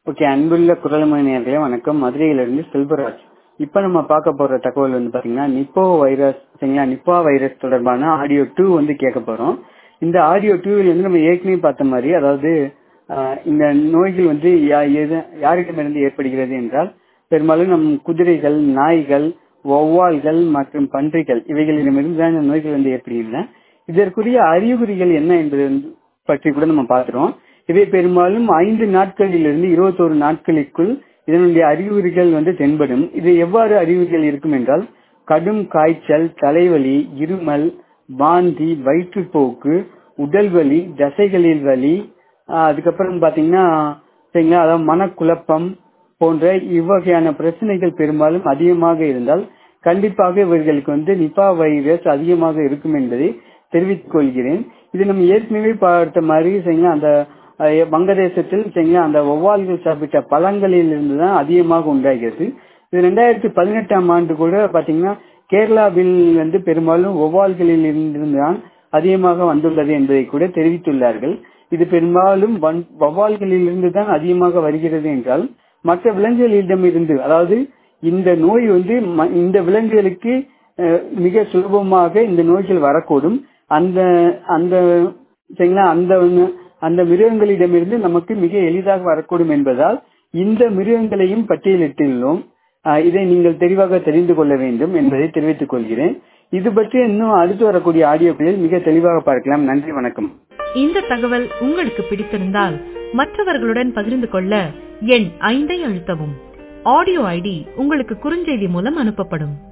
okay அன்புள்ள குரல்மணி நேர்களே வணக்கம் மதுரையிலிருந்து செல்வராஜ் இப்ப நம்ம பார்க்க போற தகவல் வந்து பாத்தீங்கன்னா நிப்போ வைரஸ் சரிங்களா நிப்பா வைரஸ் தொடர்பான ஆடியோ டூ வந்து கேட்க போறோம் இந்த ஆடியோ டூவில் வந்து நம்ம ஏற்கனவே பார்த்த மாதிரி அதாவது ஆஹ், இந்த நோய்கள் வந்து யா- எது- யாரிடமிருந்து ஏற்படுகிறது என்றால் பெரும்பாலும் நம் குதிரைகள் நாய்கள் வௌவால்கள் மற்றும் பன்றிகள் இவைகளிடமிருந்து தான் இந்த நோய்கள் வந்து ஏற்படுகின்றன இதற்குரிய அறிகுறிகள் என்ன என்பது வந்து பற்றி கூட நம்ம பார்க்கிறோம் இவை பெரும்பாலும் ஐந்து நாட்களிலிருந்து இருபத்தோரு நாட்களுக்குள் இதனுடைய அறிகுறிகள் வந்து தென்படும் இது எவ்வாறு அறிகுறிகள் இருக்கும் என்றால் கடும் காய்ச்சல் தலைவலி இருமல் வாந்தி வயிற்றுப்போக்கு உடல் வலி தசைகளில் வலி ஆஹ் அதுக்கப்புறம் பாத்தீங்கன்னா சரிங்களா அதாவது மனக்குழப்பம் போன்ற இவ்வகையான பிரச்சனைகள் பெரும்பாலும் அதிகமாக இருந்தால் கண்டிப்பாக இவர்களுக்கு வந்து நிபா வைரஸ் அதிகமாக இருக்கும் என்பதை தெரிவித்துக் கொள்கிறேன் இது நம்ம ஏற்கனவே பார்த்த மாதிரி சரிங்களா அந்த அஹ், வங்கதேசத்தில் சரிங்களா அந்த ஒவ்வால்கள் சாப்பிட்ட பழங்களில் இருந்து தான் அதிகமாக உண்டாகிறது இது ரெண்டாயிரத்தி பதினெட்டாம் ஆண்டு கூட பாத்தீங்கன்னா கேரளாவில் வந்து பெரும்பாலும் ஒவ்வால்களில் இருந்து தான் அதிகமாக வந்துள்ளது என்பதை கூட தெரிவித்துள்ளார்கள் இது பெரும்பாலும் வன்- வௌவால்களில் இருந்து தான் அதிகமாக வருகிறது என்றால் மற்ற விலங்குகளிடமிருந்து அதாவது இந்த நோய் வந்து ம- இந்த விலங்குகளுக்கு அஹ், மிக சுலபமாக இந்த நோய்கள் வரக்கூடும் அந்த அந்த சரிங்களா அந்த அந்த மிருகங்களிடமிருந்து நமக்கு மிக எளிதாக வரக்கூடும் என்பதால் இந்த மிருகங்களையும் பட்டியலிட்டுள்ளோம் ஆஹ் இதை நீங்கள் தெளிவாக தெரிந்து கொள்ள வேண்டும் என்பதை தெரிவித்துக் கொள்கிறேன் இது பற்றி இன்னும் அடுத்து வரக்கூடிய ஆடியோக்களில் மிக தெளிவாக பார்க்கலாம் நன்றி வணக்கம் இந்த தகவல் உங்களுக்கு பிடித்திருந்தால் மற்றவர்களுடன் பகிர்ந்து கொள்ள எண் ஐந்தை அழுத்தவும் ஆடியோ ஐடி உங்களுக்கு குறுஞ்செய்தி மூலம் அனுப்பப்படும்